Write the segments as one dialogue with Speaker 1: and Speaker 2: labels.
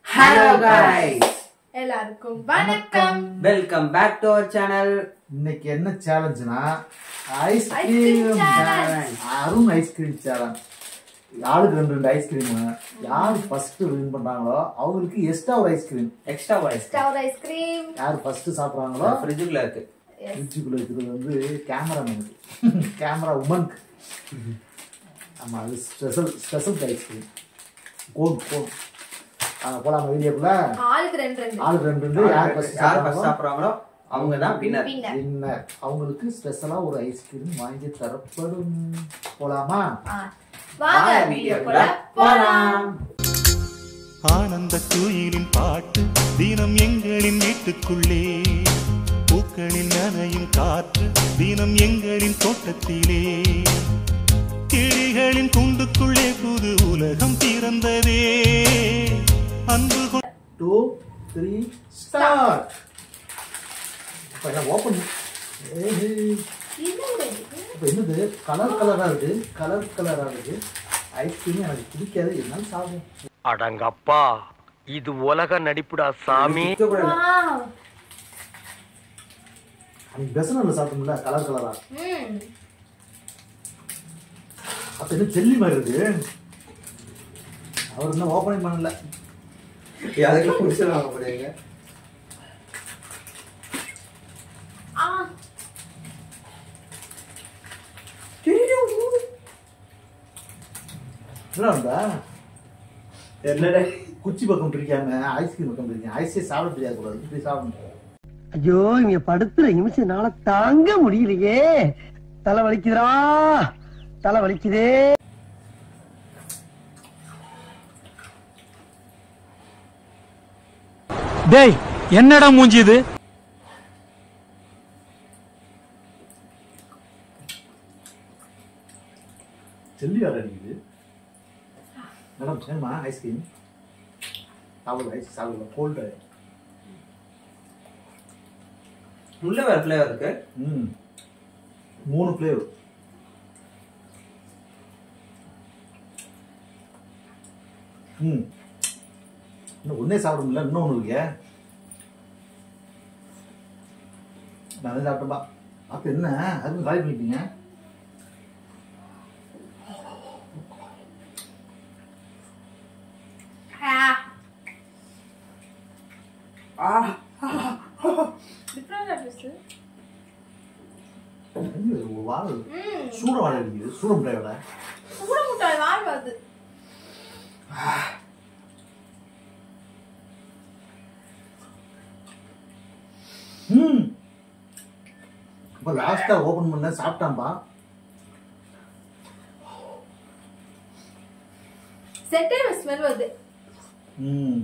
Speaker 1: Hello guys
Speaker 2: எல்லாருக்கும் வணக்கம்
Speaker 1: welcome back to our channel
Speaker 3: இன்னைக்கு என்ன சேலஞ்சுனா
Speaker 2: Ice cream
Speaker 3: ice cream
Speaker 2: challenge.
Speaker 3: Arun ice cream challenge யாருக்கு ரெண்டு ரெண்டு ஐஸ்கிரீம் யார் ஃபர்ஸ்ட் வின் பண்றாங்களோ அவங்களுக்கு எக்ஸ்ட்ரா ஒரு ஐஸ்கிரீம்
Speaker 1: எக்ஸ்ட்ரா வாய்ஸ்
Speaker 2: ஸ்டவர் ஐஸ்கிரீம்
Speaker 3: யார் ஃபர்ஸ்ட் சாப்பிடுறாங்களோ
Speaker 1: ஃப்ரிட்ஜுக்குள்ள இருக்கு
Speaker 3: ஃப்ரிட்ஜுக்குள்ள இருக்கிறது வந்து கேமராமேனுக்கு கேமரா உமனுக்கு ஆமா அது special special ice cream cone cone போலாமா வீடியோக்குள்ள
Speaker 2: ஆளுக்கு ரெண்டு ரெண்டு
Speaker 3: ஆளுக்கு ரெண்டு ரெண்டு யார் ஃபர்ஸ்ட்
Speaker 1: யார் ஃபர்ஸ்ட் சாப்பிடுறாங்களோ அவங்க தான் வின்னர்
Speaker 2: Winner.
Speaker 3: வின்னர் அவங்களுக்கு ஸ்பெஷலா ஒரு ஐஸ்கிரீம் வாங்கி தரப்படும் போலாமா
Speaker 2: ஆ. வாங்க வீடியோக்குள்ள போலாம்
Speaker 4: ஆனந்த குயிலின் பாட்டு தினம் எங்களின் வீட்டுக்குள்ளே பூக்களில் நனையும் காற்று தினம் எங்களின் தோட்டத்திலே கிளிகளின் கூண்டுக்குள்ளே புது உலகம் பிறந்ததே அன்பு கொ-
Speaker 3: டூ த்ரீ ஸ்டார்ட் இப்போ எல்லாம் ஓப்பன்
Speaker 2: என்னது
Speaker 3: இப்போ என்னது கலர் கலராக இருக்கு கலர் கலராக இருக்கு ஐஸ்கிரீம் எனக்கு பிடிக்காது என்னால் சாப்பிடும்
Speaker 5: அடங்கப்பா இது உலக நடிப்புடா சாமி
Speaker 2: Wow.
Speaker 3: அன்னைக்கு பெசனில் சாப்பிட்டோம்ல கலர் கலரா
Speaker 2: ம்.
Speaker 3: அப்போ என்ன ஜெல்லி மாதிரி இருக்கு அவர் இன்னும் ஓப்பனிங் பண்ணல
Speaker 1: அதுக்கு புடிச்சு வாங்க போறீங்க
Speaker 2: ஆ.
Speaker 3: என்ன இருந்தா
Speaker 1: என்னடா
Speaker 3: குச்சி பக்கம் பிடிக்காம ஐஸ்கிரீம் பக்கம் பிடிக்காம ஐஸே சாப்பிட தெரியாது கூடாது இப்படி சாப்பிடணும்
Speaker 6: ஐயோ இங்க படுத்துற நிமிஷம்னால தாங்க முடியலையே தலை வலிக்குதுடா தலை வலிக்குதே
Speaker 7: டேய் என்னடா மூஞ்சி இது
Speaker 3: ஜெல்லி வேற அடிக்குது மேடம் வேணுமா ஐஸ்கிரீம் சாப்பிடல ஐஸ் சாப்பிடல கோல்டு
Speaker 1: உள்ள வேற ஃபிளேவர் இருக்கு
Speaker 3: ம் மூணு ஃப்ளேவர் ம் இன்னும் ஒன்றே சாப்பிட முடியல இன்னொன்று இருக்கே நான் அதை சாப்பிட்டேன்பா அப்போ என்ன அதுவும் காலி பண்ணிட்டீங்க
Speaker 2: ஆ.
Speaker 1: ஆ
Speaker 2: Different ஆ இருக்கு.
Speaker 3: என்ன இது, ஒரு வாழை
Speaker 2: ம்.
Speaker 3: சூட வாழை அடிக்குது சூட முட்டையோட
Speaker 2: சூட முட்டாய் வாய் வருது
Speaker 3: ம் இப்போ லாஸ்ட்டாக ஓப்பன் பண்ண சாப்பிட்டான்பா
Speaker 2: செட்டே ஸ்மெல் வருது
Speaker 3: ம்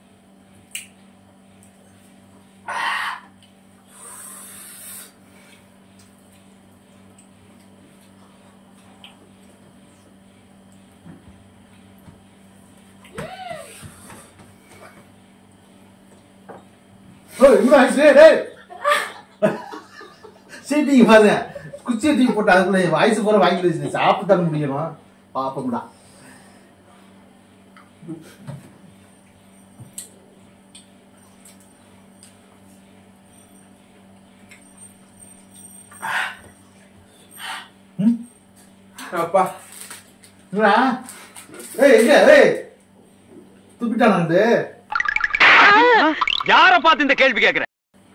Speaker 3: சீட்டிங்க பாருங்க குச்சி தூக்கி போட்டு அதுக்குள்ள வயசு போற வாங்கி வச்சு சாப்பிட்டு தான் முடியணும் பாப்போம்டா
Speaker 1: அப்பா
Speaker 3: என்னடா? ஏய் எங்க ஏய் துப்பிட்டானாண்டு
Speaker 5: யார பார்த்து இந்த கேள்வி கேக்குற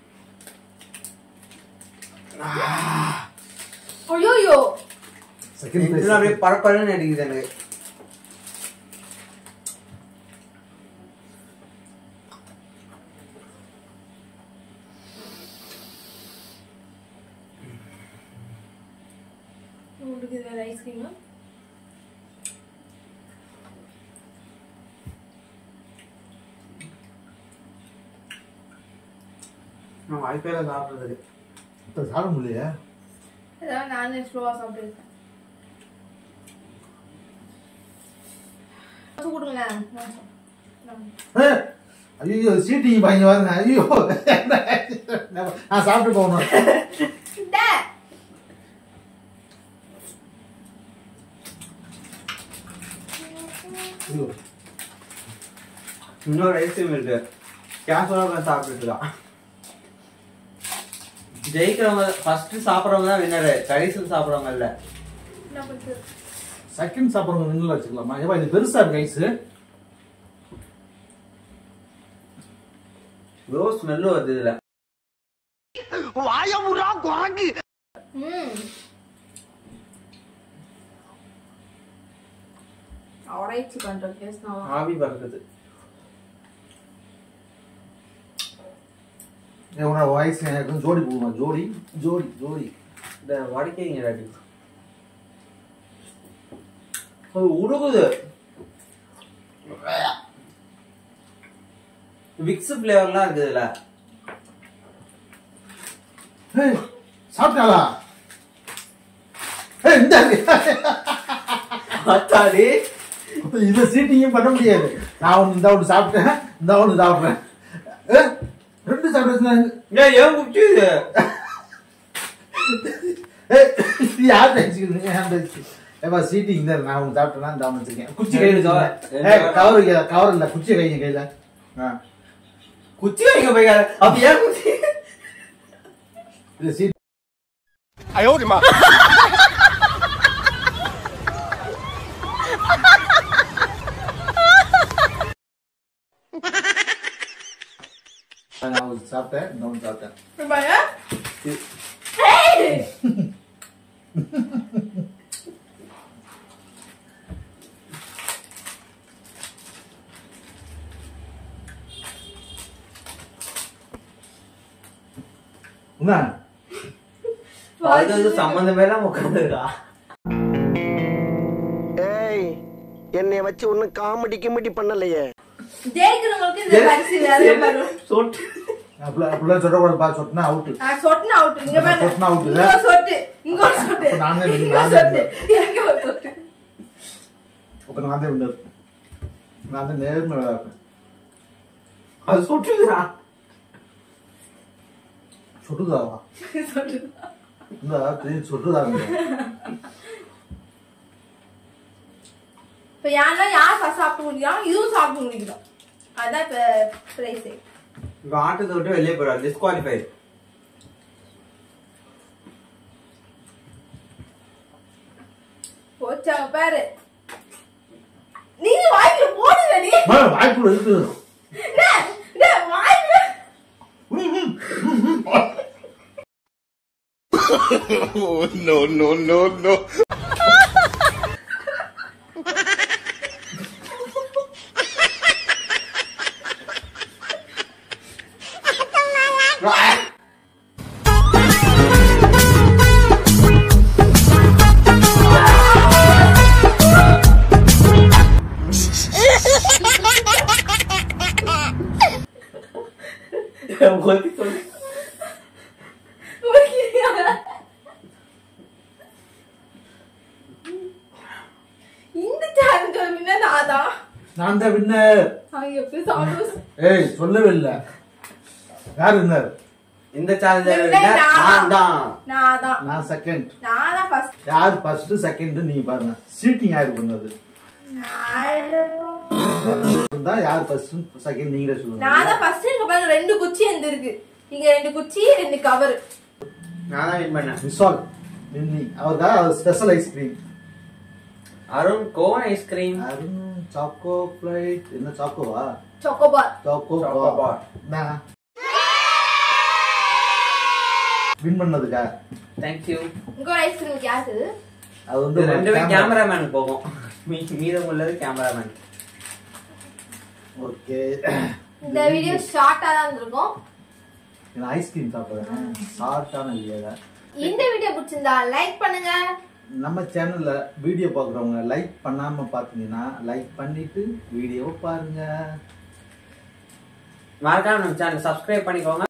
Speaker 2: ஐயோயோ
Speaker 3: செகண்ட்
Speaker 1: இதுல
Speaker 3: பிளேஸ்
Speaker 1: அப்படியே பரப்பரன்னு அடிக்குது எனக்கு
Speaker 2: உங்களுக்கு இது வேற ஐஸ்கிரீமா
Speaker 1: நான் வாய்ப்பே சாப்பிடுறது
Speaker 3: இப்போ சாப்பிட முடியலையே
Speaker 2: ஏதாவது நானே ஸ்லோவா சாப்பிட்டுருக்கேன் கொடுங்களேன்
Speaker 3: ஏய், ஐயோ சீட்டிங் வாங்கி வாங்க ஐயோ நான் சாப்பிட்டு போகணும்
Speaker 2: இந்த
Speaker 3: ஐயோ
Speaker 1: இன்னொரு ஐஸ்கிரீம் இருக்கு கேஷுவலாக சாப்பிட்டுட்டு இருக்கான் ஜெயிக்கிறவங்க ஃபர்ஸ்ட் சாப்பிட்றவங்க தான் வின்னரு கடைசியில் சாப்பிட்றவங்க இல்லை
Speaker 2: என்ன பண்றது
Speaker 3: செகண்ட் சாப்பிட்றவங்க நின்று வச்சுக்கலாமா ஏப்பா இது பெருசா இருக்கு ஐஸ்
Speaker 1: ப்ரோ ஸ்மெல்லு வருது இதில்
Speaker 6: வாயமுறா குரங்கு
Speaker 2: ம் ஆராய்ச்சி பண்ற கேஸ் நான்
Speaker 1: ஆவி பறக்குது
Speaker 3: உன்னோட வாய்ஸ் எனக்கு ஜோடி போடுமா ஜோடி ஜோடி ஜோடி
Speaker 1: இந்த வடக்கைங்க டாடி அது உருகுது விக்ஸ் ஃப்ளேவர்லாம் இருக்குது இதுல
Speaker 3: ஏய், சாப்பிட்டாளா ஏய், இந்த
Speaker 1: அத்தாடி
Speaker 3: இதை சீட்டிங்கும் பண்ண முடியாது நான் ஒன்று இந்த ஒன்று சாப்பிட்டேன் இந்த ஒன்று சாப்பிட்றேன் ஏ, ரெண்டு சாப்பிட்டேன்
Speaker 1: ஏன் ஏன் குச்சி இது
Speaker 3: யார் வச்சுக்கிறீங்க ஏன் வச்சு ஏப்பா சீட்டிங் தான் நான் ஒன்று சாப்பிட்டேன்னா இந்த ஒன்று வச்சுருக்கேன் குச்சி கையில்
Speaker 1: ரெண்டு cover.
Speaker 3: வச்சுக்கேன் கவர் வைக்க கவர் இல்லை குச்சி கைங்க கையில் ஆ
Speaker 1: குச்சி வைக்க போய் அப்ப ஏன் குச்சி
Speaker 3: இது சீட் நான் ஒன்று சாப்பிட்டேன் இந்த ஒன்று சாப்பிட்டேன்
Speaker 2: பாரு ஏய்
Speaker 3: என்ன
Speaker 1: அது சம்பந்தமே எல்லாம் உட்காந்துருக்கா
Speaker 6: ஏய் என்னை வச்சு ஒன்னும் காமெடி கிமெடி பண்ணலையே
Speaker 2: ஜெயிக்கிறவங்களுக்கு இந்த பரிசு வேற பாரு
Speaker 1: சொட்டு
Speaker 3: அப்படிலாம் அப்படிலாம் சொல்லக்கூடாதுப்பா சொட்டினா அவுட்டு
Speaker 2: நான் சொட்டுன அவுட் இங்க பாரு
Speaker 3: சொட்டுன out இல்ல?
Speaker 2: இங்க ஒரு சொட்டு இங்க ஒரு சொட்டு
Speaker 3: அப்ப நானே
Speaker 2: இங்க
Speaker 3: நானே
Speaker 2: ஒரு சொட்டு இங்க ஒரு சொட்டு
Speaker 3: அப்போ நான் தான் வின்னர் நான் தான் நேர்மை விளையாடுறேன்
Speaker 1: அது சொட்டுதுடா
Speaker 3: சுட்டுதாவா
Speaker 2: சொட்டு
Speaker 3: இந்த தெரியும் சுட்டுதாங்க
Speaker 2: இப்ப யாருன்னா யார் ஃபர்ஸ்ட் சாப்பிட்டு முடியும் இதுவும் சாப்பிட்டு முடிக்கணும் அதான் இப்ப பிரைஸ்
Speaker 1: இப்ப ஆட்டத்தை விட்டு வெளியே போயிடும் டிஸ்குவாலிஃபை
Speaker 2: போச்சாங்க பாரு நீங்க வாய்க்குள்ள போடுங்கடி
Speaker 3: வாய்ப்புல இருக்கு
Speaker 2: டேய், டேய், வாய்க்குள்ள
Speaker 1: ஒதுக்கி சொல்லு.
Speaker 2: இந்த சேனலுக்கு முன்ன நான் தான்
Speaker 3: நான் தான் வின்னர்
Speaker 2: அவங்க எப்படி சாப்பிடுவோம்
Speaker 3: ஏய் சொல்லவே இல்லை யார் வின்னர்
Speaker 1: இந்த சேலஞ்சர்
Speaker 2: இல்லை, நான்
Speaker 1: நான் தான்
Speaker 2: நான் தான்
Speaker 3: நான் செகண்ட்
Speaker 2: நான் தான் ஃபர்ஸ்ட்
Speaker 3: யார் ஃபர்ஸ்ட் செகண்ட் நீங்க பாருங்க சீட்டிங் யாரு பண்ணது இருந்தா யார் ஃபர்ஸ்ட் செகண்ட் நீங்களே
Speaker 2: நான்
Speaker 3: சொல்லுங்க
Speaker 2: தான் ஃபர்ஸ்ட் இங்க பாருங்க ரெண்டு குச்சி எந்த இருக்கு இங்க ரெண்டு குச்சி ரெண்டு கவர்
Speaker 1: நான் தான் வின் பண்ணேன்
Speaker 3: விசால் நின்னி அவர்தான் அவர் special ice cream
Speaker 1: Arun cone ice cream
Speaker 3: Arun choco ஃபிளைட் என்ன சாக்கோவா
Speaker 2: choco bar
Speaker 3: choco
Speaker 1: Choco bar.
Speaker 3: Win பண்ணதுக்கா
Speaker 1: தேங்க்யூ
Speaker 2: இங்க ஒரு ஐஸ்கிரீம் யாரு
Speaker 3: அது வந்து
Speaker 1: இது ரெண்டுமே
Speaker 3: camera-
Speaker 1: கேமராமேன் போகும் மீ- மீதம் உள்ளது கேமராமேன்
Speaker 3: ஓகே
Speaker 2: இந்த வீடியோ ஷார்ட்டா தான் இருந்திருக்கும்
Speaker 3: நான் ஐஸ்கிரீம் சாப்பிடுறேன் ஷார்ட்டான இல்லையா
Speaker 2: இந்த வீடியோ பிடிச்சிருந்தா லைக் பண்ணுங்க
Speaker 3: நம்ம சேனல்ல வீடியோ பார்க்குறவங்க லைக் பண்ணாம பார்த்தீங்கன்னா லைக் பண்ணிட்டு வீடியோவை பாருங்க
Speaker 1: மறக்காம நம்ம சேனல் சப்ஸ்கிரைப் பண்ணிக்கோங்க